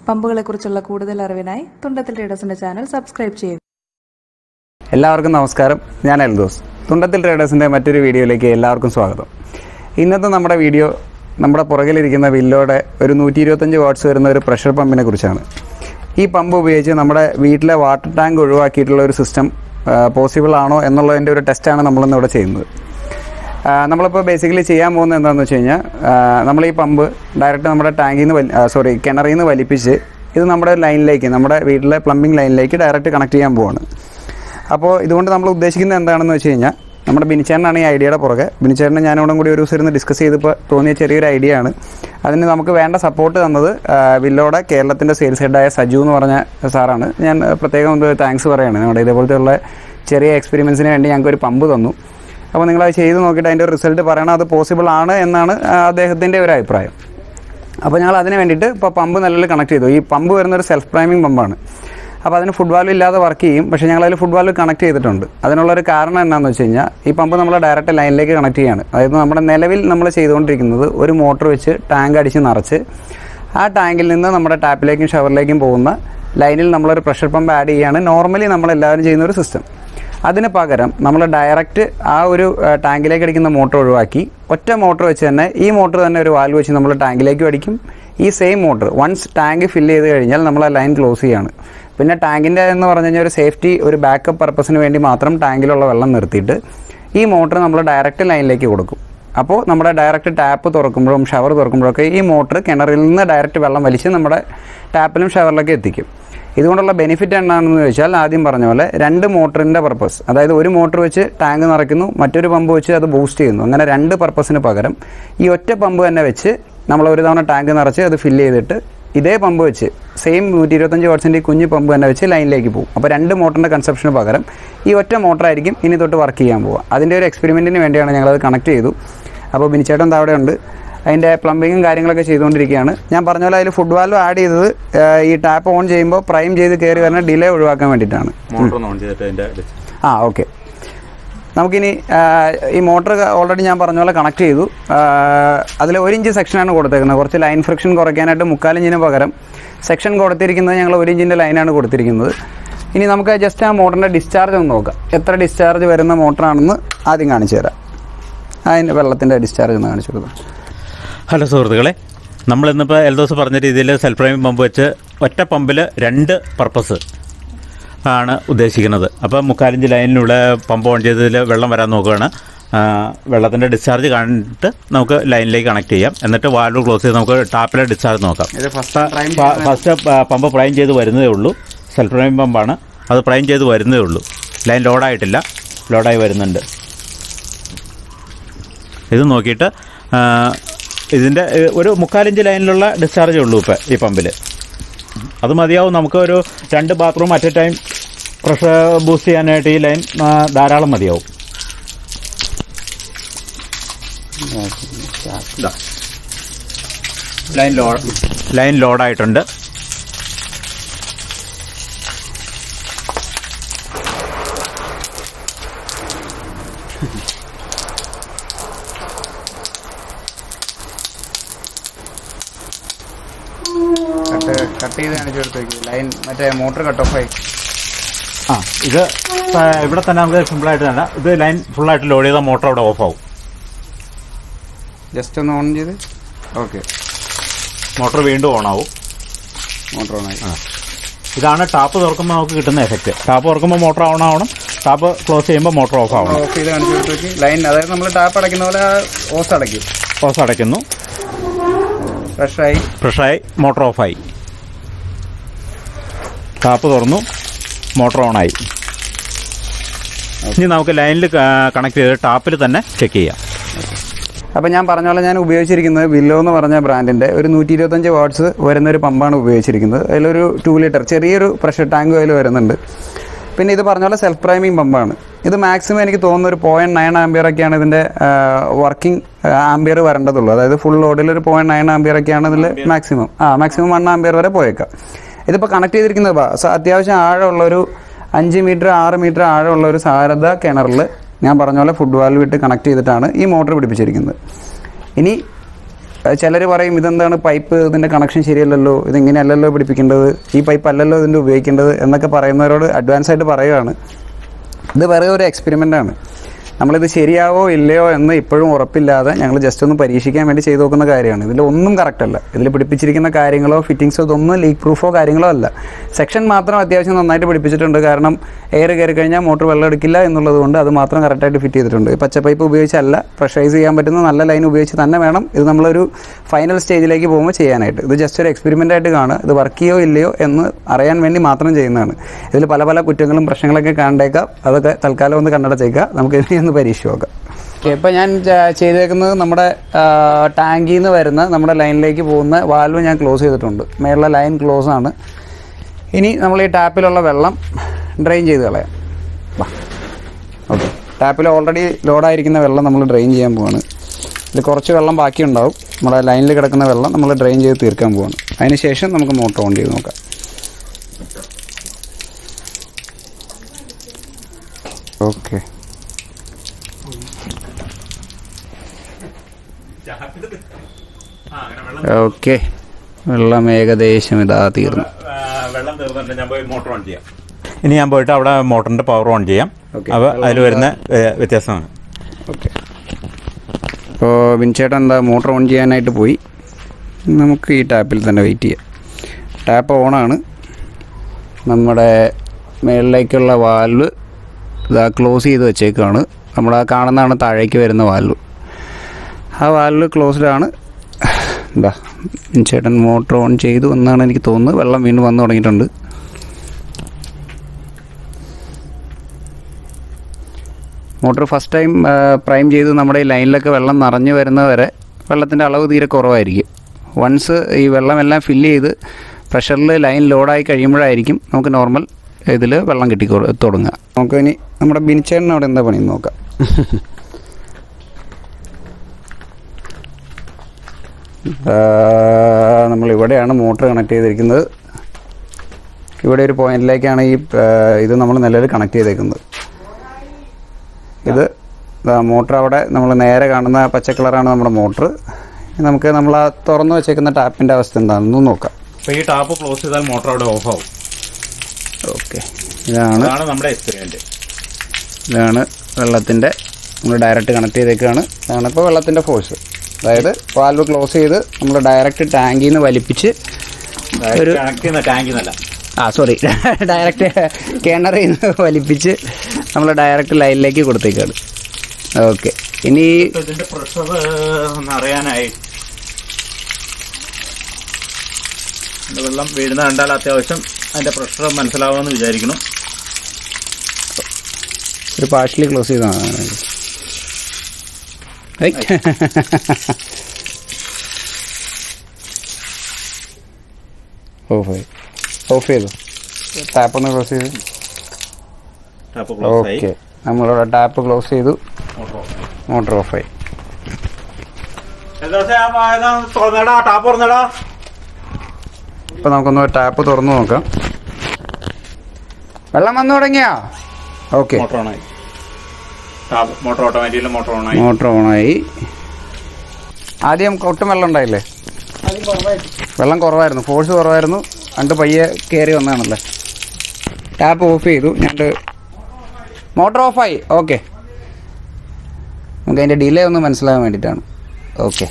പമ്പുകളെക്കുറിച്ചുള്ള കൂടുതൽ അറിവിനായി തുണ്ടത്തിൽ ട്രേഡേഴ്സിന്റെ channel subscribe ചെയ്യുക എല്ലാവർക്കും നമസ്കാരം ഞാൻ എൽദോസ് തുണ്ടത്തിൽ ട്രേഡേഴ്സിൻ്റെ മറ്റൊരു വീഡിയോയിലേക്ക് എല്ലാവർക്കും സ്വാഗതം ഇന്നത്തെ നമ്മുടെ വീഡിയോ നമ്മുടെ പുറകിലിരിക്കുന്ന വില്ലോടെ ഒരു നൂറ്റി ഇരുപത്തഞ്ച് വാട്ട്സ് വരുന്ന ഒരു പ്രഷർ പമ്പിനെ കുറിച്ചാണ് ഈ പമ്പ് ഉപയോഗിച്ച് നമ്മുടെ വീട്ടിലെ വാട്ടർ ടാങ്ക് ഒഴിവാക്കിയിട്ടുള്ള ഒരു സിസ്റ്റം പോസിബിൾ ആണോ എന്നുള്ളതിൻ്റെ ഒരു ടെസ്റ്റാണ് നമ്മളിന്ന് ഇവിടെ ചെയ്യുന്നത് ആ, നമ്മളിപ്പോൾ ബേസിക്കലി ചെയ്യാൻ പോകുന്നത് എന്താണെന്ന് വെച്ച് കഴിഞ്ഞാൽ ആ, നമ്മൾ ഈ പമ്പ് ഡയറക്റ്റ് നമ്മുടെ ടാങ്കിൽ നിന്ന് വലി സോറി കിണറിൽ നിന്ന് വലിപ്പിച്ച് ഇത് നമ്മുടെ ലൈനിലേക്ക് നമ്മുടെ വീട്ടിലെ പ്ലംബിംഗ് ലൈനിലേക്ക് ഡയറക്റ്റ് കണക്ട് ചെയ്യാൻ പോവാണ് അപ്പോൾ ഇതുകൊണ്ട് നമ്മൾ ഉദ്ദേശിക്കുന്നത് എന്താണെന്ന് വെച്ച് കഴിഞ്ഞാൽ നമ്മുടെ ബിനിച്ചേട്ടനാണ് ഈ ഐഡിയയുടെ പുറകെ ബിനിച്ചേട്ടനെ ഞാനോടും കൂടി ഒരു ദിവസം ഇരുന്ന് ഡിസ്കസ് ചെയ്തപ്പോൾ തോന്നിയ ചെറിയൊരു ഐഡിയ ആണ് അതിന് നമുക്ക് വേണ്ട സപ്പോർട്ട് തന്നത് ആ, വില്ലോടെ കേരളത്തിൻ്റെ സെയിൽസ് ഹെഡായ സജു എന്ന് പറഞ്ഞ സാറാണ് ഞാൻ പ്രത്യേകം ഒന്ന് താങ്ക്സ് പറയുകയാണ് നമ്മുടെ ഇതേപോലത്തെ ഉള്ള ചെറിയ എക്സ്പെരിമെൻസിന് വേണ്ടി ഞങ്ങൾക്ക് ഒരു പമ്പ് തന്നു അപ്പോൾ നിങ്ങളത് ചെയ്ത് നോക്കിയിട്ട് അതിൻ്റെ റിസൾട്ട് പറയണം അത് പോസിബിൾ ആണ് എന്നാണ് ആ, അദ്ദേഹത്തിൻ്റെ ഒരു അഭിപ്രായം അപ്പോൾ ഞങ്ങൾ അതിന് വേണ്ടിയിട്ട് ഇപ്പോൾ പമ്പ് നിലവിൽ കണക്ട് ചെയ്തു ഈ പമ്പ് വരുന്നൊരു സെൽഫ് പ്രൈമിംഗ് പമ്പാണ് അപ്പോൾ അതിന് ഫുഡ് വാൽവ് ഇല്ലാതെ വർക്ക് ചെയ്യും പക്ഷേ ഞങ്ങൾ അതിൽ ഫുഡ് വാൽവ് കണക്ട് ചെയ്തിട്ടുണ്ട് അതിനുള്ളൊരു കാരണം എന്താണെന്ന് വെച്ച് കഴിഞ്ഞാൽ ഈ പമ്പ് നമ്മൾ ഡയറക്റ്റ് ലൈനിലേക്ക് കണക്ട് ചെയ്യാണ് അതായത് നമ്മുടെ നിലവിൽ നമ്മൾ ചെയ്തുകൊണ്ടിരിക്കുന്നത് ഒരു മോട്ടർ വെച്ച് ടാങ്ക് അടിച്ച് നിറച്ച് ആ ടാങ്കിൽ നിന്ന് നമ്മുടെ ടാപ്പിലേക്കും ഷവറിലേക്കും പോകുന്ന ലൈനിൽ നമ്മളൊരു പ്രഷർ പമ്പ് ആഡ് ചെയ്യുകയാണ് നോർമലി നമ്മളെല്ലാവരും ചെയ്യുന്ന ഒരു സിസ്റ്റം അതിന് പകരം നമ്മൾ ഡയറക്റ്റ് ആ ഒരു ആ, ടാങ്കിലേക്ക് അടിക്കുന്ന മോട്ടർ ഒഴിവാക്കി ഒറ്റ മോട്ടർ വെച്ച് തന്നെ ഈ മോട്ടർ തന്നെ ഒരു വാൽവ് വെച്ച് നമ്മൾ ടാങ്കിലേക്ക് അടിക്കും ഈ same motor once tank fill ചെയ്ത് കഴിഞ്ഞാൽ നമ്മൾ ആ ലൈൻ ക്ലോസ് ചെയ്യാണ് പിന്നെ ടാങ്കിൻ്റെ എന്ന് പറഞ്ഞു കഴിഞ്ഞാൽ ഒരു സേഫ്റ്റി ഒരു ബാക്കപ്പ് പർപ്പസിന് വേണ്ടി മാത്രം ടാങ്കിലുള്ള വെള്ളം നിർത്തിയിട്ട് ഈ മോട്ടർ നമ്മൾ ഡയറക്റ്റ് ലൈനിലേക്ക് കൊടുക്കും അപ്പോൾ നമ്മുടെ ഡയറക്റ്റ് ടാപ്പ് തുറക്കുമ്പോഴും ഷവർ തുറക്കുമ്പോഴൊക്കെ ഈ മോട്ടർ കിണറിൽ നിന്ന് ഡയറക്റ്റ് വെള്ളം വലിച്ച് നമ്മുടെ ടാപ്പിലും ഷവറിലൊക്കെ എത്തിക്കും ഇതുകൊണ്ടുള്ള ബെനിഫിറ്റ് എന്താണെന്ന് ചോദിച്ചാൽ ആദ്യം പറഞ്ഞ പോലെ രണ്ട് മോട്ടറിൻ്റെ പർപ്പസ് അതായത് ഒരു മോട്ടർ വെച്ച് ടാങ്ക് നിറയ്ക്കുന്നു മറ്റൊരു പമ്പ് വെച്ച് അത് ബൂസ്റ്റ് ചെയ്യുന്നു അങ്ങനെ രണ്ട് പർപ്പസിന് പകരം ഈ ഒറ്റ പമ്പ് തന്നെ വെച്ച് നമ്മൾ ഒരു തവണ ടാങ്ക് നിറച്ച് അത് ഫില്ല് ചെയ്തിട്ട് ഇതേ പമ്പ് വെച്ച് സെയിം നൂറ്റി ഇരുപത്തഞ്ച് വാട്സിൻ്റെ ഈ കുഞ്ഞ് പമ്പ് തന്നെ വെച്ച് ലൈനിലേക്ക് പോകും അപ്പോൾ രണ്ട് മോട്ടറിൻ്റെ കൺസെപ്ഷന് പകരം ഈ ഒറ്റ മോട്ടറായിരിക്കും ഇനി തൊട്ട് വർക്ക് ചെയ്യാൻ പോവുക അതിൻ്റെ ഒരു എക്സ്പെരിമെൻറ്റിന് വേണ്ടിയാണ് ഞങ്ങളത് കണക്ട് ചെയ്തു അപ്പോൾ ബിനിച്ചേട്ടൻ ദാ അവിടെ ഉണ്ട് അതിൻ്റെ പ്ലംബിങ്ങും കാര്യങ്ങളൊക്കെ ചെയ്തുകൊണ്ടിരിക്കുകയാണ് ഞാൻ പറഞ്ഞ പോലെ അതിൽ ഫുഡ് വാൽവ് ആഡ് ചെയ്തത് ആ, ഈ ടാപ്പ് ഓൺ ചെയ്യുമ്പോൾ പ്രൈം ചെയ്ത് കയറി വരുന്ന ഡിലേ ഒഴിവാക്കാൻ വേണ്ടിയിട്ടാണ് മോട്ടർ ഒന്ന് ഓൺ ചെയ്തിട്ട് അതിന്റെ ആ ഓക്കെ നമുക്കിനി ആ, ഈ മോട്ടർ ഓൾറെഡി ഞാൻ പറഞ്ഞ പോലെ കണക്ട് ചെയ്തു അതിൽ ഒരു ഇഞ്ച് സെക്ഷനാണ് കൊടുത്തേക്കുന്നത് കുറച്ച് ലൈൻ ഫ്രിക്ഷൻ കുറയ്ക്കാനായിട്ട് മുക്കാലിഞ്ചിന് പകരം സെക്ഷൻ കൊടുത്തിരിക്കുന്നത് ഞങ്ങൾ ഒരു ഇഞ്ചിൻ്റെ ലൈനാണ് കൊടുത്തിരിക്കുന്നത് ഇനി നമുക്ക് ജസ്റ്റ് ആ മോട്ടറിൻ്റെ ഡിസ്ചാർജ് ഒന്ന് നോക്കാം എത്ര ഡിസ്ചാർജ് വരുന്ന മോട്ടറാണെന്ന് ആദ്യം കാണിച്ചു തരാം അതിൻ്റെ വെള്ളത്തിൻ്റെ ഡിസ്ചാർജ് ഒന്ന് കാണിച്ചു കൊടുക്കാം ഹലോ സുഹൃത്തുക്കളെ നമ്മൾ ഇന്നിപ്പോൾ എൽദോസ് പറഞ്ഞ രീതിയിൽ സെൽഫ് പ്രൈമിംഗ് പമ്പ് വെച്ച് ഒറ്റ പമ്പിൽ രണ്ട് പർപ്പസ് ആണ് ഉദ്ദേശിക്കുന്നത് അപ്പോൾ മുക്കാലിഞ്ച് ലൈനിലൂടെ പമ്പ് ഓൺ ചെയ്തതിൽ വെള്ളം വരാൻ നോക്കുകയാണ് വെള്ളത്തിൻ്റെ ഡിസ്ചാർജ് കണ്ടിട്ട് നമുക്ക് ലൈനിലേക്ക് കണക്ട് ചെയ്യാം എന്നിട്ട് വാൽവ് ക്ലോസ് ചെയ്ത് നമുക്ക് ടാപ്പിലെ ഡിസ്ചാർജ് നോക്കാം ഇത് first prime first pump prime ചെയ്ത് വരുന്നതേ ഉള്ളൂ സെൽഫ് പ്രൈം പമ്പാണ് അത് പ്രൈം ചെയ്ത് വരുന്നതേ ഉള്ളൂ ലൈൻ ലോഡായിട്ടില്ല ലോഡായി വരുന്നുണ്ട് ഇത് നോക്കിയിട്ട് ആ, ഇതിൻ്റെ ഏ, ഒരു മുക്കാലിഞ്ച് ലൈനിലുള്ള ഡിസ്ചാർജേ ഉള്ളൂ ഇപ്പം ഈ പമ്പിൽ അത് മതിയാവും നമുക്ക് ഒരു രണ്ട് bathroom at a time pressure boost ചെയ്യാനായിട്ട് ഈ ലൈൻ ആ, ധാരാളം മതിയാവും ഇതാ. ലൈൻ ലോഡ് ലൈൻ ലോഡായിട്ടുണ്ട് കട്ട് കട്ട് ചെയ്ത് കാണിച്ചു കൊടുത്തേക്ക് ലൈൻ മറ്റേ മോട്ടർ കട്ട് ഓഫ് ആയി ആ ഇത് ആ, ഇവിടെ തന്നെ നമുക്ക് സിമ്പിളായിട്ട് തന്നെ ഇത് ലൈൻ ഫുള്ളായിട്ട് ലോഡ് ചെയ്ത മോട്ടർ അവിടെ ഓഫ് ആവും ജസ്റ്റ് ഒന്ന് ഓൺ ചെയ്ത് ഓക്കെ മോട്ടർ വീണ്ടും ഓൺ ആവും മോട്ടർ ഓൺ ആയി ഇതാണ് ടാപ്പ് തുറക്കുമ്പോൾ നമുക്ക് കിട്ടുന്ന എഫക്റ്റ് ടാപ്പ് തുറക്കുമ്പോൾ മോട്ടർ ഓൺ ആവണം ടാപ്പ് ക്ലോസ് ചെയ്യുമ്പോൾ മോട്ടർ ഓഫ് ആവണം ഓഫ് ചെയ്ത് കാണിച്ചു കൊടുത്തേക്ക് ലൈൻ അതായത് നമ്മൾ ടാപ്പ് അടയ്ക്കുന്ന പോലെ ഓസ് അടയ്ക്കും ഓസ് അടയ്ക്കുന്നു ഫ്രഷായി ഫ്രഷായി മോട്ടർ ഓഫായി ടാപ്പ് തുറന്നു മോട്ടർ ഓണായി ഇനി നമുക്ക് ലൈനിൽ കണക്ട് ചെയ്ത് ടാപ്പിൽ തന്നെ ചെക്ക് ചെയ്യാം അപ്പോൾ ഞാൻ പറഞ്ഞ പോലെ ഞാൻ ഉപയോഗിച്ചിരിക്കുന്നത് വില്ലോ എന്ന് പറഞ്ഞ ബ്രാൻഡിൻ്റെ ഒരു നൂറ്റി ഇരുപത്തഞ്ച് വാട്ട്സ് വരുന്ന ഒരു പമ്പാണ് ഉപയോഗിച്ചിരിക്കുന്നത് അതിലൊരു ടു ലിറ്റർ ചെറിയൊരു പ്രഷർ ടാങ്ക് അതിൽ വരുന്നുണ്ട് പിന്നെ ഇത് പറഞ്ഞ പോലെ സെൽഫ് പ്രൈമിംഗ് പമ്പാണ് ഇത് മാക്സിമം എനിക്ക് തോന്നുന്ന ഒരു പോയിൻറ്റ് നയൻ ആംബിയർ ഒക്കെയാണ് ഇതിൻ്റെ വർക്കിംഗ് ആംബിയർ വരേണ്ടതുള്ളൂ അതായത് ഫുൾ ലോഡിൽ ഒരു പോയിൻറ്റ് നയൻ ആംബിയർ ഒക്കെയാണ് ഇതിൽ മാക്സിമം ആ മാക്സിമം വൺ ആംബിയർ വരെ പോയേക്കാം ഇതിപ്പോൾ കണക്ട് ചെയ്തിരിക്കുന്നത് ബാ- സ- അത്യാവശ്യം ആഴമുള്ളൊരു അഞ്ച് മീറ്റർ ആറ് മീറ്റർ ആഴമുള്ള ഒരു സാരഥ കിണറിൽ ഞാൻ പറഞ്ഞ പോലെ ഫുഡ് വാൽവ് ഇട്ട് കണക്ട് ചെയ്തിട്ടാണ് ഈ മോട്ടർ പിടിപ്പിച്ചിരിക്കുന്നത് ഇനി ചിലർ പറയും ഇതെന്താണ് പൈപ്പ് ഇതിൻ്റെ കണക്ഷൻ ശരിയല്ലല്ലോ ഇതിങ്ങനെയല്ലല്ലോ പിടിപ്പിക്കേണ്ടത് ഈ പൈപ്പ് അല്ലല്ലോ ഇതിൻ്റെ ഉപയോഗിക്കേണ്ടത് എന്നൊക്കെ പറയുന്നവരോട് അഡ്വാൻസ് ആയിട്ട് പറയുകയാണ് ഇത് വെറുതെ ഒരു എക്സ്പെരിമെൻ്റ് ആണ് നമ്മളിത് ശരിയാവോ ഇല്ലയോ എന്ന് ഇപ്പോഴും ഉറപ്പില്ലാതെ ഞങ്ങൾ ജസ്റ്റ് ഒന്ന് പരീക്ഷിക്കാൻ വേണ്ടി ചെയ്തു നോക്കുന്ന കാര്യമാണ് ഇതിൽ ഒന്നും കറക്റ്റ് അല്ല ഇതിൽ പിടിപ്പിച്ചിരിക്കുന്ന കാര്യങ്ങളോ ഫിറ്റിങ്സോ ഇതൊന്നും ലീക്ക് പ്രൂഫോ കാര്യങ്ങളോ അല്ല സെക്ഷൻ മാത്രം അത്യാവശ്യം നന്നായിട്ട് പിടിപ്പിച്ചിട്ടുണ്ട് കാരണം എയർ കയറി കഴിഞ്ഞാൽ മോട്ടോർ വെള്ളം എടുക്കില്ല എന്നുള്ളത് കൊണ്ട് അത് മാത്രം കറക്റ്റായിട്ട് ഫിറ്റ് ചെയ്തിട്ടുണ്ട് ഈ പച്ച പൈപ്പ് ഉപയോഗിച്ചല്ല പ്രഷറൈസ് ചെയ്യാൻ പറ്റുന്ന നല്ല ലൈൻ ഉപയോഗിച്ച് തന്നെ വേണം ഇത് നമ്മളൊരു ഫൈനൽ സ്റ്റേജിലേക്ക് പോകുമ്പോൾ ചെയ്യാനായിട്ട് ഇത് ജസ്റ്റ് ഒരു എക്സ്പെരിമെൻ്റ് ആയിട്ട് കാണുക ഇത് വർക്ക് ചെയ്യോ ഇല്ലയോ എന്ന് അറിയാൻ വേണ്ടി മാത്രം ചെയ്യുന്നതാണ് ഇതിൽ പല പല കുറ്റങ്ങളും പ്രശ്നങ്ങളൊക്കെ കണ്ടേക്കാം അതൊക്കെ തൽക്കാലം ഒന്ന് കണ്ണടച്ചേക്കാം നമുക്ക് ഇനി ഒന്ന് പരീക്ഷിച്ച് നോക്കാം ഇപ്പം ഞാൻ ച- ചെയ്തേക്കുന്നത് നമ്മുടെ ടാങ്കിൽ നിന്ന് വരുന്ന നമ്മുടെ ലൈനിലേക്ക് പോകുന്ന വാൽവ് ഞാൻ ക്ലോസ് ചെയ്തിട്ടുണ്ട് മേളിലെ ലൈൻ ക്ലോസ് ആണ് ഇനി നമ്മൾ ഈ ടാപ്പിലുള്ള വെള്ളം ഡ്രെയിൻ ചെയ്ത് കളയാം വാ ഓക്കെ ടാപ്പിൽ ഓൾറെഡി ലോഡായിരിക്കുന്ന വെള്ളം നമ്മൾ ഡ്രെയിൻ ചെയ്യാൻ പോവാണ് ഇതിൽ കുറച്ച് വെള്ളം ബാക്കിയുണ്ടാവും നമ്മുടെ ലൈനിൽ കിടക്കുന്ന വെള്ളം നമ്മൾ ഡ്രെയിൻ ചെയ്ത് തീർക്കാൻ പോവാണ് അതിന് ശേഷം നമുക്ക് മോട്ടർ ഓൺ ചെയ്ത് നോക്കാം ഓക്കെ ഓക്കെ വെള്ളം ഏകദേശം ഇതാ തീർന്നു വെള്ളം തീർന്നിട്ട് ഞാൻ പോയി മോട്ടോർ ഓൺ ചെയ്യാം ഇനി ഞാൻ പോയിട്ട് അവിടെ മോട്ടറിന്റെ പവർ ഓൺ ചെയ്യാം Okay. അപ്പോൾ അതിൽ വരുന്ന ഏ, വ്യത്യാസമാണ് ഓക്കെ അപ്പോൾ ബിൻചേട്ടൻ എന്താ മോട്ടർ ഓൺ ചെയ്യാനായിട്ട് പോയി നമുക്ക് ഈ ടാപ്പിൽ തന്നെ വെയിറ്റ് ചെയ്യാം ടാപ്പ് ഓണാണ് നമ്മുടെ മേളിലേക്കുള്ള വാൽവ് ഇതാ ക്ലോസ് ചെയ്ത് വെച്ചേക്കാണ് നമ്മൾ ആ കാണുന്നതാണ് താഴേക്ക് വരുന്ന വാൽവ് ആ വാൽവ് ക്ലോസ്ഡാണ് എന്താ ബിൻചേട്ടൻ മോട്ടർ ഓൺ ചെയ്തു എന്നാണ് എനിക്ക് തോന്നുന്നത് വെള്ളം വീണ്ടും വന്നു തുടങ്ങിയിട്ടുണ്ട് മോട്ടോർ ഫസ്റ്റ് ടൈം പ്രൈം ചെയ്ത് നമ്മുടെ ഈ ലൈനിലൊക്കെ വെള്ളം നിറഞ്ഞു വരുന്നവരെ വെള്ളത്തിൻ്റെ അളവ് തീരെ കുറവായിരിക്കും വൺസ് ഈ വെള്ളമെല്ലാം ഫില്ല് ചെയ്ത് പ്രഷറിൽ ലൈൻ ലോഡായി കഴിയുമ്പോഴായിരിക്കും നമുക്ക് നോർമൽ ഇതിൽ വെള്ളം കിട്ടി കൊ- തുടങ്ങുക നമുക്ക് ഇനി നമ്മുടെ ബിനിച്ചേട്ടൻ അവിടെ എന്താ പണിയെന്ന് നോക്കാം നമ്മൾ ഇവിടെയാണ് മോട്ടർ കണക്ട് ചെയ്തിരിക്കുന്നത് ഇവിടെ ഒരു പോയിന്റിലേക്കാണ് ഈ ആ, ഇത് നമ്മൾ നിലവിൽ കണക്ട് ചെയ്തേക്കുന്നത് ഇത് മോട്ടർ അവിടെ നമ്മൾ നേരെ കാണുന്ന പച്ച കളറാണ് നമ്മുടെ മോട്ടർ നമുക്ക് നമ്മൾ ആ തുറന്നു വെച്ചേക്കുന്ന ടാപ്പിൻ്റെ അവസ്ഥ എന്താണെന്ന് നോക്കാം അപ്പോൾ ഈ ടാപ്പ് ക്ലോസ് ചെയ്താൽ മോട്ടോർ അവിടെ ഓഫ് ആവും ഓക്കെ ഇതാണ് അതാണ് നമ്മുടെ എക്സ്പെരിമെന്റ് ഇതാണ് വെള്ളത്തിൻ്റെ നമ്മൾ ഡയറക്റ്റ് കണക്ട് ചെയ്തേക്കാണ് ഇതാണ് ഇപ്പോൾ വെള്ളത്തിൻ്റെ ഫോഴ്സ് അതായത് വാൽവ് ക്ലോസ് ചെയ്ത് നമ്മൾ ഡയറക്റ്റ് ടാങ്കിൽ നിന്ന് വലിപ്പിച്ച് ഒരു കണക്ട് ചെയ്യുന്ന ടാങ്കിൽ നിന്നല്ല ആ സോറി ഡയറക്റ്റ് കിണറിൽ നിന്ന് വലിപ്പിച്ച് നമ്മൾ ഡയറക്റ്റ് ലൈനിലേക്ക് കൊടുത്തേക്കാണ് ഓക്കെ ഇനി ഇതിന്റെ പ്രഷർ ഒന്ന് അറിയാനായി ഇതിന്റെ വെള്ളം വീഴുന്ന കണ്ടാൽ അത്യാവശ്യം അതിന്റെ പ്രഷർ മനസ്സിലാവുമെന്ന് വിചാരിക്കണം ഒരു പാർഷ്യലി ക്ലോസ് ചെയ്തതാണ് ഏയ്. ഓഫ് ആയി ഓഫ് ചെയ്തു ടാപ്പ് ഒന്ന് ക്ലോസ് ചെയ്തു ടാപ്പ് ക്ലോസ് ആയി ഓക്കെ നമ്മളിവിടെ ടാപ്പ് ക്ലോസ് ചെയ്തു മോട്ടോർ ഓഫ് ആയി. മോട്ടർ ഓഫ് ആയി എൽദോസേ, ആ വായന തുറന്നെടാ ടാപ്പ് തുറന്നെടാ ഇപ്പം നമുക്കൊന്ന് ടാപ്പ് തുറന്നു നോക്കാം വെള്ളം വന്നു തുടങ്ങിയാ ഓക്കെ മോട്ടോർ ഓൺ ആയി tap motor automatically motor on ആയി മോട്ടർ ഓണായി ആദ്യം ഒട്ടും വെള്ളം ഉണ്ടായില്ലേ വെള്ളം കുറവായിരുന്നു ഫോഴ്സ് കുറവായിരുന്നു രണ്ട് പയ്യെ കയറി വന്നതാണല്ലേ ടാപ്പ് ഓഫ് ചെയ്തു ഞണ്ട് മോട്ടർ ഓഫായി ഓക്കെ നമുക്ക് അതിൻ്റെ ഡിലേ ഒന്ന് മനസ്സിലാകാൻ വേണ്ടിയിട്ടാണ് ഓക്കെ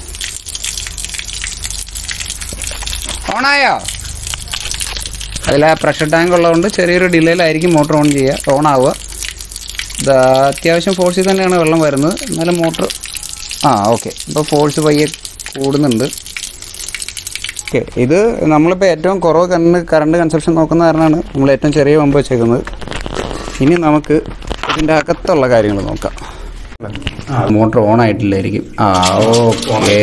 ഓണായോ അതിൽ ആ പ്രഷർ ടാങ്ക് ഉള്ളതുകൊണ്ട് ചെറിയൊരു ഡിലേയിലായിരിക്കും മോട്ടർ ഓൺ ചെയ്യുക ഓൺ ആവുക ഇത് അത്യാവശ്യം ഫോഴ്സിൽ തന്നെയാണ് വെള്ളം വരുന്നത് എന്നാലും മോട്ടർ ആ ഓക്കെ ഇപ്പോൾ ഫോഴ്സ് പയ്യെ കൂടുന്നുണ്ട് ഓക്കെ ഇത് നമ്മളിപ്പോൾ ഏറ്റവും കുറവ് കറണ്ട് കറണ്ട് കൺസപ്ഷൻ നോക്കുന്ന കാരണമാണ് നമ്മൾ ഏറ്റവും ചെറിയ പമ്പ് വെച്ചേക്കുന്നത് ഇനി നമുക്ക് ഇതിൻ്റെ അകത്തുള്ള കാര്യങ്ങൾ നോക്കാം മോട്ടർ ഓൺ ആയിട്ടില്ലായിരിക്കും ആ ഓക്കെ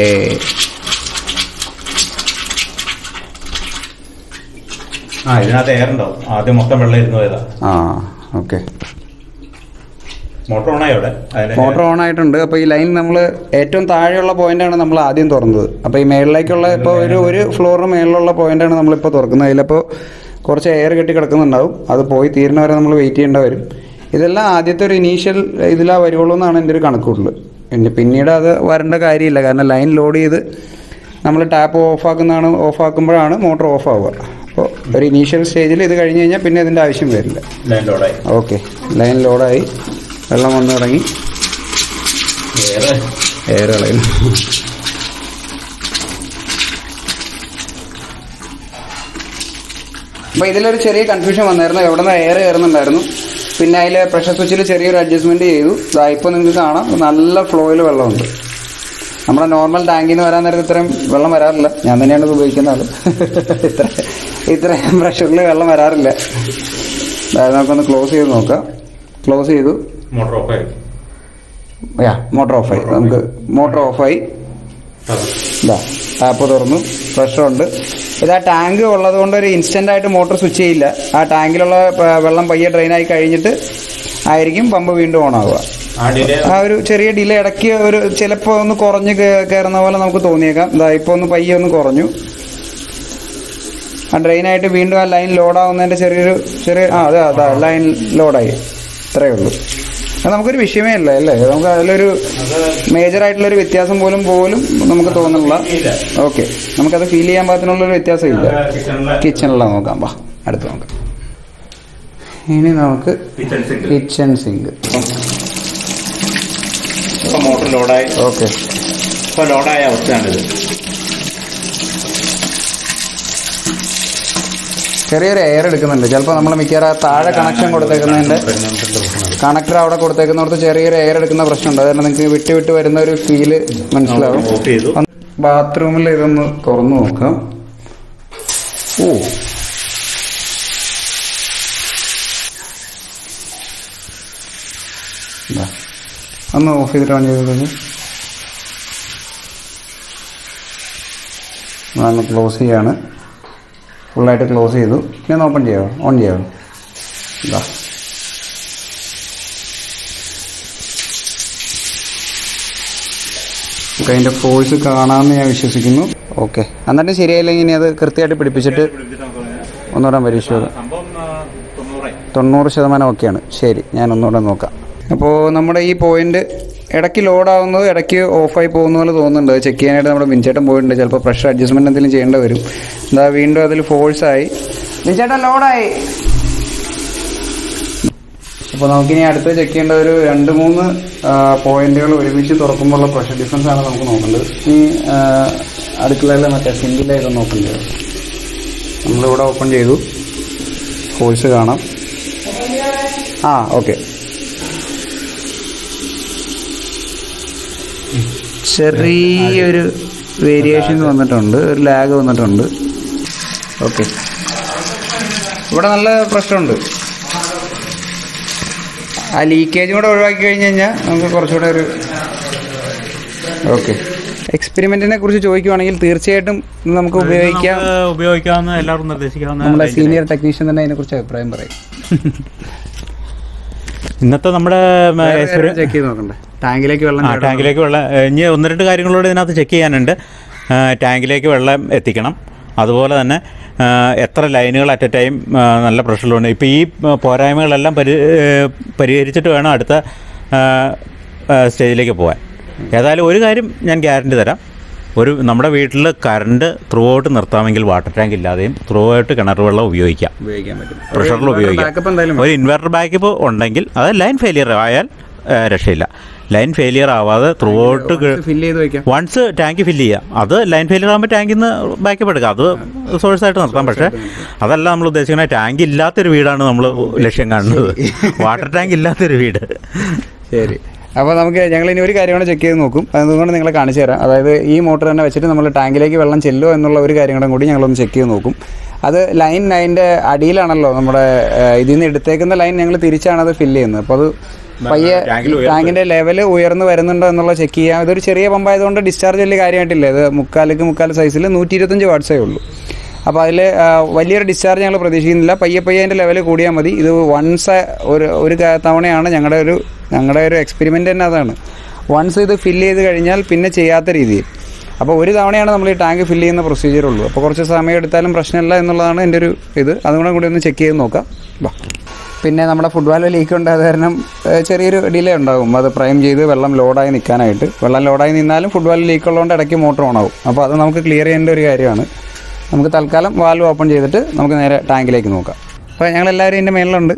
ആ ഇതിനകത്ത് എയർ ഉണ്ടാവും ആദ്യം മൊത്തം വെള്ളം ഇരുന്ന് പോയതാ ആ ഓക്കെ മോട്ടോർ ഓൺ ആയി അവിടെ അതിന് മോട്ടർ ഓൺ ആയിട്ടുണ്ട് അപ്പോൾ ഈ ലൈൻ നമ്മൾ ഏറ്റവും താഴെയുള്ള പോയിന്റാണ് നമ്മൾ ആദ്യം തുറന്നത് അപ്പോൾ ഈ മേളിലേക്കുള്ള ഇപ്പോൾ ഒരു ഒരു ഫ്ലോറിന് മേളിലുള്ള പോയിന്റാണ് നമ്മളിപ്പോൾ തുറക്കുന്നത് അതിലപ്പോൾ കുറച്ച് എയർ കെട്ടി കിടക്കുന്നുണ്ടാവും അത് പോയി തീരുന്ന വരെ നമ്മൾ വെയിറ്റ് ചെയ്യേണ്ട വരും ഇതെല്ലാം ആദ്യത്തെ ഒരു ഇനീഷ്യൽ ഇതിലാ വരുള്ളൂ എന്നാണ് എൻ്റെ ഒരു കണക്കൂട്ടൽ പിന്നെ പിന്നീട് അത് വരേണ്ട കാര്യമില്ല കാരണം ലൈൻ ലോഡ് ചെയ്ത് നമ്മൾ ടാപ്പ് ഓഫ് ആക്കുന്നതാണ് ഓഫ് ആക്കുമ്പോഴാണ് മോട്ടർ ഓഫ് ആവുക അപ്പോൾ ഒരു ഇനീഷ്യൽ സ്റ്റേജിൽ ഇത് കഴിഞ്ഞ് കഴിഞ്ഞാൽ പിന്നെ ഇതിൻ്റെ ആവശ്യം വരില്ല ലൈൻ ലോഡായി ഓക്കെ ലൈൻ ലോഡായി വെള്ളം വന്നു തുടങ്ങി വേറെ എയർ കളയുന്നു അപ്പോൾ ഇതിലൊരു ചെറിയ കൺഫ്യൂഷൻ വന്നായിരുന്നു എവിടെ നിന്ന് എയർ കയറുന്നുണ്ടായിരുന്നു പിന്നെ അതിൽ പ്രഷർ സ്വിച്ചിൽ ചെറിയൊരു അഡ്ജസ്റ്റ്മെൻറ്റ് ചെയ്തു ഇതാ ഇപ്പോൾ നിങ്ങൾക്ക് കാണാം നല്ല ഫ്ലോയിൽ വെള്ളമുണ്ട് നമ്മുടെ നോർമൽ ടാങ്കിൽ നിന്ന് വരാൻ നേരത്ത് ഇത്രയും വെള്ളം വരാറില്ല ഞാൻ തന്നെയാണ് ഇത് ഉപയോഗിക്കുന്ന ആൾ ഇത്ര ഇത്രയും പ്രഷറിൽ വെള്ളം വരാറില്ല അതായത് നമുക്കൊന്ന് ക്ലോസ് ചെയ്ത് നോക്കാം ക്ലോസ് ചെയ്തു മോട്ടർ ഓഫായി യാ മോട്ടർ ഓഫായി നമുക്ക് മോട്ടർ ഓഫായി ഇതാ ടാപ്പ് തുറന്നു പ്രഷറുണ്ട് ഇത് ആ ടാങ്ക് ഉള്ളത് കൊണ്ട് ഒരു ഇൻസ്റ്റന്റ് ആയിട്ട് മോട്ടർ സ്വിച്ച് ചെയ്യില്ല ആ ടാങ്കിലുള്ള പ- വെള്ളം പയ്യെ ഡ്രെയിൻ ആയി കഴിഞ്ഞിട്ട് ആയിരിക്കും പമ്പ് വീണ്ടും ഓൺ ആവുക ആ ഡിലേ ആ ഒരു ചെറിയ ഡിലേ ഇടയ്ക്ക് ഒരു ചിലപ്പോൾ ഒന്ന് കുറഞ്ഞ് കേ- കയറുന്ന പോലെ നമുക്ക് തോന്നിയേക്കാം ഇതാ ഇപ്പോൾ ഒന്ന് പയ്യെ ഒന്ന് കുറഞ്ഞു ആ ഡ്രെയിനായിട്ട് വീണ്ടും ആ ലൈൻ ലോഡാവുന്നതിൻ്റെ ചെറിയൊരു ചെറിയ ആ അതെ അതാ ലൈൻ ലോഡായി ഇത്രയേ ഉള്ളൂ അത് നമുക്കൊരു വിഷയമേ അല്ല അല്ലേ നമുക്ക് അതിലൊരു മേജർ ആയിട്ടുള്ളൊരു വ്യത്യാസം പോലും പോലും നമുക്ക് തോന്നുന്നില്ല ഇല്ല. ഓക്കെ നമുക്കത് ഫീൽ ചെയ്യാൻ പാകത്തിനുള്ളൊരു വ്യത്യാസം ഇല്ല കിച്ചണിലെ കിച്ചണിലെ നോക്കാം വാ അടുത്ത് നോക്കാം ഇനി നമുക്ക് കിച്ചൺ സിങ്ക് കിച്ചൺ സിങ്ക് ഇപ്പൊ മോട്ടർ ലോഡായി ഓക്കെ ഇപ്പൊ ലോഡായ അവസ്ഥയാണിത് ചെറിയൊരു എയർ എടുക്കുന്നുണ്ട് ചിലപ്പോൾ നമ്മൾ മിക്കവാറും ആ താഴെ കണക്ഷൻ കൊടുത്തേക്കുന്നതിൻ്റെ കണക്ടർ അവിടെ കൊടുത്തേക്കുന്നിടത്ത് ചെറിയൊരു എയർ എടുക്കുന്ന പ്രശ്നമുണ്ട് അതുകൊണ്ട് നിങ്ങൾക്ക് വിട്ട് വിട്ട് വരുന്ന ഒരു ഫീല് മനസ്സിലാവും ഓഫ് ചെയ്തു ബാത്റൂമിൽ ഇതൊന്ന് തുറന്നു നോക്കാം ഓ ഇതാ. ഒന്ന് ഓഫ് ചെയ്തിട്ട് ഓൺ ചെയ്തത് നമ്മളൊന്ന് ക്ലോസ് ചെയ്യാണ് ഫുള്ളായിട്ട് ക്ലോസ് ചെയ്തു ഇനി ഒന്ന് ഓപ്പൺ ചെയ്യാമോ ഓൺ ചെയ്യാമോ ഇതാ നമുക്ക് അതിൻ്റെ ഫോഴ്സ് കാണാമെന്ന് ഞാൻ വിശ്വസിക്കുന്നു ഓക്കെ എന്നിട്ട് ശരിയായില്ലെങ്കിൽ ഇനി അത് കൃത്യമായിട്ട് പിടിപ്പിച്ചിട്ട് ഒന്നുകൂടെ പരീക്ഷ സംഭവം തൊണ്ണൂറായി തൊണ്ണൂറ് ശതമാനം ഓക്കെയാണ് ശരി ഞാൻ ഒന്നുകൂടെ നോക്കാം അപ്പോൾ നമ്മുടെ ഈ പോയിന്റ് ഇടയ്ക്ക് ലോഡാവുന്നത് ഇടയ്ക്ക് ഓഫായി പോകുന്ന പോലെ തോന്നുന്നുണ്ട് ചെക്ക് ചെയ്യാനായിട്ട് നമ്മുടെ ബിൻചേട്ടൻ പോയിട്ടുണ്ട് ചിലപ്പോൾ പ്രഷർ അഡ്ജസ്റ്റ്മെൻറ്റ് എന്തെങ്കിലും ചെയ്യേണ്ടി വരും എന്താ വീണ്ടും അതിൽ ഫോഴ്സായി ബിൻചേട്ടൻ ലോഡായി അപ്പോൾ നമുക്കിനി അടുത്ത് ചെക്ക് ചെയ്യേണ്ട ഒരു രണ്ട് മൂന്ന് പോയിന്റുകൾ ഒരുമിച്ച് തുറക്കുമ്പോഴുള്ള പ്രഷർ ഡിഫറൻസ് ആണ് നമുക്ക് നോക്കേണ്ടത് ഈ ആ, അടുക്കളയിലെ മറ്റേ സിങ്കിലെ ഇത് നോക്കേണ്ടത് നമ്മളിവിടെ ഓപ്പൺ ചെയ്തു ഫോഴ്സ് കാണാം ആ ഓക്കെ ചെറിയൊരു വേരിയേഷൻ വന്നിട്ടുണ്ട് ഒരു ലാഗ് വന്നിട്ടുണ്ട് ഓക്കെ ഇവിടെ നല്ല പ്രശ്നമുണ്ട് ആ ലീക്കേജും കൂടെ ഒഴിവാക്കി കഴിഞ്ഞ് കഴിഞ്ഞാൽ നമുക്ക് കുറച്ചുകൂടെ ഒരു ഓക്കെ എക്സ്പെരിമെൻറ്റിനെ കുറിച്ച് ചോദിക്കുവാണെങ്കിൽ തീർച്ചയായിട്ടും ഇത് നമുക്ക് ഉപയോഗിക്കാം നമുക്ക് ഉപയോഗിക്കാവുന്ന എല്ലാവർക്കും നിർദ്ദേശിക്കാവുന്ന നമ്മുടെ range സീനിയർ ടെക്നീഷ്യൻ തന്നെ അതിനെക്കുറിച്ച് അഭിപ്രായം പറയും ഇന്നത്തെ നമ്മുടെ ഉം, exper- ചെക്ക് ചെയ്ത് നോക്കണ്ടേ ടാങ്കിലേക്ക് വെള്ളം ആ ചാടുന്നത്. ടാങ്കിലേക്ക് വെള്ളം ഏ, ഇനി ഒന്ന് രണ്ട് കാര്യങ്ങളോട് ഇതിനകത്ത് ചെക്ക് ചെയ്യാനുണ്ട് ആ, ടാങ്കിലേക്ക് വെള്ളം എത്തിക്കണം അതുപോലെ തന്നെ ആ, എത്ര ലൈനുകൾ അറ്റ് എ ടൈം ആ, നല്ല പ്രഷറിലുണ്ട് ഇപ്പോൾ ഈ ആ, പോരായ്മകളെല്ലാം പരി ഏ, പരിഹരിച്ചിട്ട് വേണം അടുത്ത ആ, ആ, സ്റ്റേജിലേക്ക് പോകാൻ ഏതായാലും ഒരു കാര്യം ഞാൻ ഗ്യാരണ്ടി തരാം ഒരു നമ്മുടെ വീട്ടിൽ കറണ്ട് ത്രൂ ഔട്ട് നിർത്താമെങ്കിൽ വാട്ടർ ടാങ്ക് ഇല്ലാതെയും ത്രൂ ഔട്ട് കിണർ വെള്ളം ഉപയോഗിക്കാം ഉപയോഗിക്കാൻ പറ്റും പ്രഷറിൽ ഉപയോഗിക്കാം ബാക്കപ്പ് എന്തായാലും ഒരു ഇൻവെർട്ടർ ബാക്കപ്പ് ഉണ്ടെങ്കിൽ അത് ലൈൻ ഫെയിലിയർ ആയാൽ ഏ, രക്ഷയില്ല ലൈൻ ഫെയിലിയർ ആവാതെ ത്രൂ ഔട്ട് ഫില്ല് ചെയ്ത് വെക്കാം വൺസ് ടാങ്ക് ഫില്ല് ചെയ്യാം അത് ലൈൻ ഫെയിലിയർ ആകുമ്പോൾ ടാങ്കിൽ നിന്ന് ബാക്കപ്പ് എടുക്കാം അത് സോഴ്സ് ആയിട്ട് നിർത്താം പക്ഷേ അതല്ല നമ്മൾ ഉദ്ദേശിക്കുന്നത് ടാങ്ക് ഇല്ലാത്തൊരു വീടാണ് നമ്മൾ ലക്ഷ്യം കാണുന്നത് വാട്ടർ ടാങ്ക് ഇല്ലാത്തൊരു വീട് ശരി അപ്പോൾ നമുക്ക് ഞങ്ങൾ ഇനി ഒരു കാര്യം കൂടെ ചെക്ക് ചെയ്ത് നോക്കും അതുകൊണ്ട് നിങ്ങളെ കാണിച്ചു തരാം അതായത് ഈ മോട്ടർ തന്നെ വെച്ചിട്ട് നമ്മൾ ടാങ്കിലേക്ക് വെള്ളം ചെല്ലുമോ എന്നുള്ള ഒരു കാര്യം കൂടെ കൂടി ഞങ്ങളൊന്ന് ചെക്ക് ചെയ്ത് നോക്കും അത് ലൈൻ അതിൻ്റെ അടിയിലാണല്ലോ നമ്മുടെ ഏഹ്, ഇതിൽ നിന്ന് എടുത്തേക്കുന്ന ലൈൻ ഞങ്ങൾ തിരിച്ചാണ് അത് ഫില്ല് ചെയ്യുന്നത് അപ്പോൾ അത് പയ്യെ ടാങ്കിൽ ഉയർത്ത് ടാങ്കിൻ്റെ ലെവൽ ഉയർന്നു വരുന്നുണ്ടോ എന്നുള്ള ചെക്ക് ചെയ്യാം ഇതൊരു ചെറിയ പമ്പായതുകൊണ്ട് ഡിസ്ചാർജ് വലിയ കാര്യമായിട്ടില്ല ഇത് മുക്കാലേക്ക് മുക്കാൽ സൈസിൽ നൂറ്റി ഇരുപത്തഞ്ച് വാട്ട്സേ ഉള്ളൂ അപ്പോൾ അതിൽ വലിയൊരു ഡിസ്ചാർജ് ഞങ്ങൾ പ്രതീക്ഷിക്കുന്നില്ല പയ്യെ പയ്യെ അതിൻ്റെ ലെവൽ കൂടിയാൽ മതി ഇത് വൺസ് ഒരു ഒരു ക- തവണയാണ് ഞങ്ങളുടെ ഒരു ഞങ്ങളുടെ ഒരു എക്സ്പെരിമെൻ്റ് തന്നെ അതാണ് വൺസ് ഇത് ഫില്ല് ചെയ്ത് കഴിഞ്ഞാൽ പിന്നെ ചെയ്യാത്ത രീതിയിൽ അപ്പോൾ ഒരു തവണയാണ് നമ്മൾ ഈ ടാങ്ക് ഫില്ല് ചെയ്യുന്ന പ്രൊസീജിയർ ഉള്ളൂ അപ്പോൾ കുറച്ച് സമയം എടുത്താലും പ്രശ്നമില്ല എന്നുള്ളതാണ് എൻ്റെ ഒരു ഇത് അതുകൂടെ കൂടി ഒന്ന് ചെക്ക് ചെയ്ത് നോക്കാം വാ പിന്നെ നമ്മുടെ ഫുഡ് വാൽവ് ലീക്ക് ഉണ്ട് അത് കാരണം ഏഹ്, ചെറിയൊരു ഡിലേ ഉണ്ടാകും അത് പ്രൈം ചെയ്ത് വെള്ളം ലോഡായി നിൽക്കാനായിട്ട് വെള്ളം ലോഡായി നിന്നാലും ഫുഡ് വാൽവ് ലീക്ക് ഉള്ളതുകൊണ്ട് ഇടയ്ക്ക് മോട്ടർ ഓൺ ആവും അപ്പോൾ അത് നമുക്ക് ക്ലിയർ ചെയ്യേണ്ട ഒരു കാര്യമാണ് നമുക്ക് തൽക്കാലം വാൽവ് ഓപ്പൺ ചെയ്തിട്ട് നമുക്ക് നേരെ ടാങ്കിലേക്ക് നോക്കാം അപ്പോൾ ഞങ്ങളെല്ലാവരും ഇതിൻ്റെ മേളിലുണ്ട്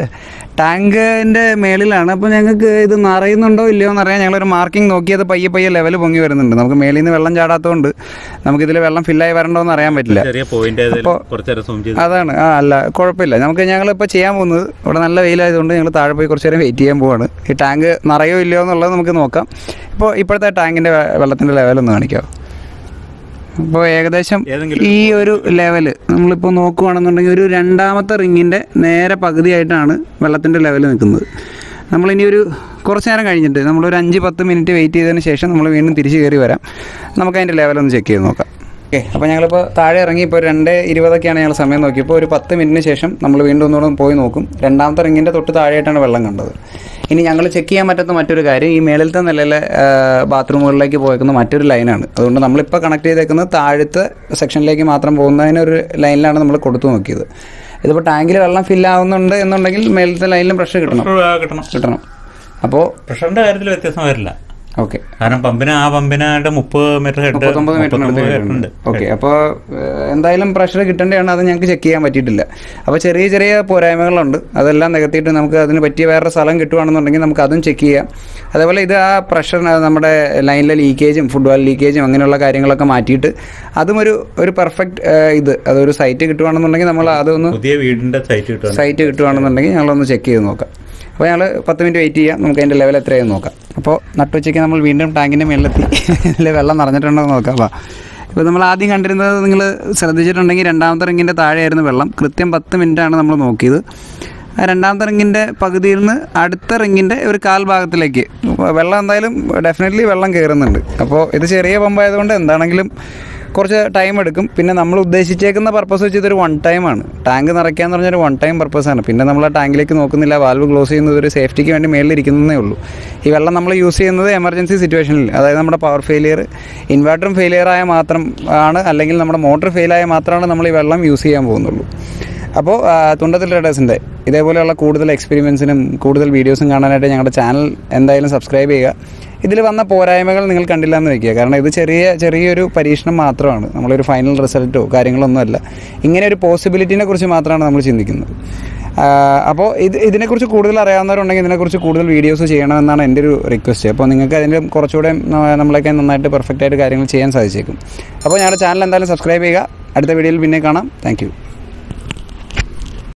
ടാങ്കിൻ്റെ മേളിലാണ് അപ്പോൾ ഞങ്ങൾക്ക് ഇത് നിറയുന്നുണ്ടോ ഇല്ലയോ എന്നറിയാൻ ഞങ്ങളൊരു മാർക്കിംഗ് നോക്കിയത് പയ്യെ പയ്യെ ലെവൽ പൊങ്ങി വരുന്നുണ്ട് നമുക്ക് മേളിൽ നിന്ന് വെള്ളം ചാടാത്തതുകൊണ്ട് നമുക്കിതിൽ വെള്ളം ഫില്ലായി വരണ്ടോ എന്ന് അറിയാൻ പറ്റില്ല ചെറിയ പോയിന്റ് കുറച്ച് നേരം സൂം ചെയ്ത് അതാണ് ആ അല്ല കുഴപ്പമില്ല നമുക്ക് ഞങ്ങളിപ്പോൾ ചെയ്യാൻ പോകുന്നത് ഇവിടെ നല്ല വെയിലായതുകൊണ്ട് ഞങ്ങൾ താഴെ പോയി കുറച്ച് നേരം വെയിറ്റ് ചെയ്യാൻ പോവാണ് ഈ ടാങ്ക് നിറയോ ഇല്ലയോ എന്നുള്ളത് നമുക്ക് നോക്കാം ഇപ്പോൾ ഇപ്പോഴത്തെ ടാങ്കിൻ്റെ വെള്ളത്തിൻ്റെ ലെവലൊന്ന് കാണിക്കാം അപ്പോൾ ഏകദേശം ഏതെങ്കിലും ഈ ഒരു ലെവല് നമ്മളിപ്പോൾ നോക്കുകയാണെന്നുണ്ടെങ്കിൽ ഒരു രണ്ടാമത്തെ റിങ്ങിൻ്റെ നേരെ പകുതിയായിട്ടാണ് വെള്ളത്തിൻ്റെ ലെവൽ നിൽക്കുന്നത് നമ്മളിനി ഒരു കുറച്ച് നേരം കഴിഞ്ഞിട്ട് നമ്മളൊരു അഞ്ച് പത്ത് മിനിറ്റ് വെയിറ്റ് ചെയ്തതിന് ശേഷം നമ്മൾ വീണ്ടും തിരിച്ച് കയറി വരാം നമുക്ക് അതിൻ്റെ ലെവലൊന്ന് ചെക്ക് ചെയ്ത് നോക്കാം ഓക്കെ അപ്പോൾ ഞങ്ങളിപ്പോൾ താഴെ ഇറങ്ങി ഇപ്പോൾ രണ്ട് ഇരുപതൊക്കെയാണ് ഞങ്ങൾ സമയം നോക്കിയപ്പോൾ ഒരു പത്ത് മിനിറ്റിന് ശേഷം നമ്മൾ വീണ്ടും ഒന്നുകൂടെ പോയി നോക്കും രണ്ടാമത്തെ റിങ്ങിൻ്റെ തൊട്ട് താഴെയായിട്ടാണ് വെള്ളം കണ്ടത് ഇനി ഞങ്ങൾ ചെക്ക് ചെയ്യാൻ പറ്റാത്ത മറ്റൊരു കാര്യം ഈ മേളിലത്തെ നിലയിലെ ബാത്റൂമുകളിലേക്ക് പോയേക്കുന്ന മറ്റൊരു ലൈനാണ് അതുകൊണ്ട് നമ്മളിപ്പോൾ കണക്ട് ചെയ്തേക്കുന്നത് താഴത്തെ സെക്ഷനിലേക്ക് മാത്രം പോകുന്നതിന് ഒരു ലൈനിലാണ് നമ്മൾ കൊടുത്തു നോക്കിയത് ഇതിപ്പോൾ ടാങ്കിൽ വെള്ളം ഫില്ല് ആവുന്നുണ്ട് എന്നുണ്ടെങ്കിൽ മേളിലത്തെ ലൈനിലും പ്രഷർ കിട്ടണം കിട്ടണം കിട്ടണം അപ്പോൾ പ്രഷറിന്റെ കാര്യത്തിൽ വ്യത്യാസം വരില്ല ഓക്കെ കാരണം പമ്പിന് ആ പമ്പിനായിട്ട് മുപ്പത് മീറ്റർ ഹെഡ് മുപ്പത്തൊമ്പത് മീറ്റർ ഉണ്ട് ഓക്കെ അപ്പോൾ എന്തായാലും പ്രഷർ കിട്ടേണ്ടതാണ് അത് ഞങ്ങൾക്ക് ചെക്ക് ചെയ്യാൻ പറ്റിയിട്ടില്ല അപ്പോൾ ചെറിയ ചെറിയ പോരായ്മകളുണ്ട് അതെല്ലാം നികത്തിയിട്ട് നമുക്ക് അതിന് പറ്റിയ വേറെ സ്ഥലം കിട്ടുവാണെന്നുണ്ടെങ്കിൽ നമുക്ക് അതും ചെക്ക് ചെയ്യാം അതേപോലെ ഇത് ആ പ്രഷർ നമ്മുടെ ലൈനിലെ ലീക്കേജും ഫുഡ് വാൽ ലീക്കേജും അങ്ങനെയുള്ള കാര്യങ്ങളൊക്കെ മാറ്റിയിട്ട് അതും ഒരു ഒരു പെർഫെക്റ്റ് ഇത് അതൊരു സൈറ്റ് കിട്ടുവാണെന്നുണ്ടെങ്കിൽ നമ്മൾ അതൊന്ന് പുതിയ വീടിന്റെ സൈറ്റ് കിട്ടുകയാണ് സൈറ്റ് കിട്ടുവാണെന്നുണ്ടെങ്കിൽ ഞങ്ങളൊന്ന് ചെക്ക് ചെയ്ത് നോക്കാം അപ്പോൾ ഞങ്ങൾ പത്ത് മിനിറ്റ് വെയിറ്റ് ചെയ്യാം നമുക്ക് അതിൻ്റെ ലെവൽ എത്രയാണെന്ന് നോക്കാം അപ്പോൾ നട്ടുച്ചയ്ക്ക് നമ്മൾ വീണ്ടും ടാങ്കിൻ്റെ മേളിലെത്തി ഇതിൽ വെള്ളം നിറഞ്ഞിട്ടുണ്ടോ എന്ന് നോക്കാം വാ ഇപ്പോൾ നമ്മൾ ആദ്യം കണ്ടിരുന്നത് നിങ്ങൾ ശ്രദ്ധിച്ചിട്ടുണ്ടെങ്കിൽ രണ്ടാമത്തെ റിങ്ങിൻ്റെ താഴെയായിരുന്നു വെള്ളം കൃത്യം പത്ത് മിനിറ്റാണ് നമ്മൾ നോക്കിയത് ആ രണ്ടാമത്തെ റിങ്ങിൻ്റെ പകുതിയിൽ നിന്ന് അടുത്ത റിങ്ങിൻ്റെ ഒരു കാൽ ഭാഗത്തിലേക്ക് വെള്ളം എന്തായാലും ഡെഫിനറ്റ്ലി വെള്ളം കയറുന്നുണ്ട് അപ്പോൾ ഇത് ചെറിയ പമ്പായതുകൊണ്ട് എന്താണെങ്കിലും കുറച്ച് ടൈം എടുക്കും പിന്നെ നമ്മൾ ഉദ്ദേശിച്ചേക്കുന്ന പർപ്പസ് വെച്ച് ഇതൊരു വൺ ടൈമാണ് ടാങ്ക് നിറയ്ക്കാന്ന് പറഞ്ഞൊരു വൺ ടൈം പർപ്പസാണ് പിന്നെ നമ്മൾ ആ ടാങ്കിലേക്ക് നോക്കുന്നില്ല വാൽവ് ക്ലോസ് ചെയ്യുന്നത് ഒരു സേഫ്റ്റിക്ക് വേണ്ടി മേളിലിരിക്കുന്നതേ ഉള്ളൂ ഈ വെള്ളം നമ്മൾ യൂസ് ചെയ്യുന്നത് എമർജൻസി സിറ്റുവേഷനിൽ അതായത് നമ്മുടെ പവർ ഫെയിലിയർ ഇൻവെർട്ടറും ഫെയിലിയർ ആയ മാത്രം ആണ് അല്ലെങ്കിൽ നമ്മുടെ മോട്ടർ ഫെയിലായ മാത്രമാണ് നമ്മൾ ഈ വെള്ളം യൂസ് ചെയ്യാൻ പോകുന്നുള്ളൂ അപ്പോൾ തുണ്ടത്തിൽ റേഡേഴ്സിൻ്റെ ഇതേപോലെയുള്ള കൂടുതൽ എക്സ്പീരിയൻസിനും കൂടുതൽ വീഡിയോസും കാണാനായിട്ട് ഞങ്ങളുടെ ചാനൽ എന്തായാലും സബ്സ്ക്രൈബ് ചെയ്യുക ഇതിൽ വന്ന പോരായ്മകൾ നിങ്ങൾ കണ്ടില്ല എന്ന് വെക്കുക കാരണം ഇത് ചെറിയ ചെറിയൊരു പരീക്ഷണം മാത്രമാണ് നമ്മളൊരു ഫൈനൽ റിസൾട്ടോ കാര്യങ്ങളൊന്നുമല്ല ഇങ്ങനെ ഒരു പോസിബിലിറ്റിനെ കുറിച്ച് മാത്രമാണ് നമ്മൾ ചിന്തിക്കുന്നത് അപ്പോൾ ഇത് ഇതിനെക്കുറിച്ച് കൂടുതൽ അറിയാവുന്നവരുണ്ടെങ്കിൽ ഇതിനെക്കുറിച്ച് കൂടുതൽ വീഡിയോസ് ചെയ്യണമെന്നാണ് എൻ്റെ ഒരു റിക്വസ്റ്റ് അപ്പോൾ നിങ്ങൾക്ക് അതിൻ്റെ കുറച്ചുകൂടെ ന- നമ്മളൊക്കെ നന്നായിട്ട് പെർഫെക്റ്റ് ആയിട്ട് കാര്യങ്ങൾ ചെയ്യാൻ സാധിച്ചേക്കും അപ്പോൾ ഞങ്ങളുടെ ചാനൽ എന്തായാലും സബ്സ്ക്രൈബ് ചെയ്യുക അടുത്ത വീഡിയോയിൽ പിന്നെ കാണാം താങ്ക്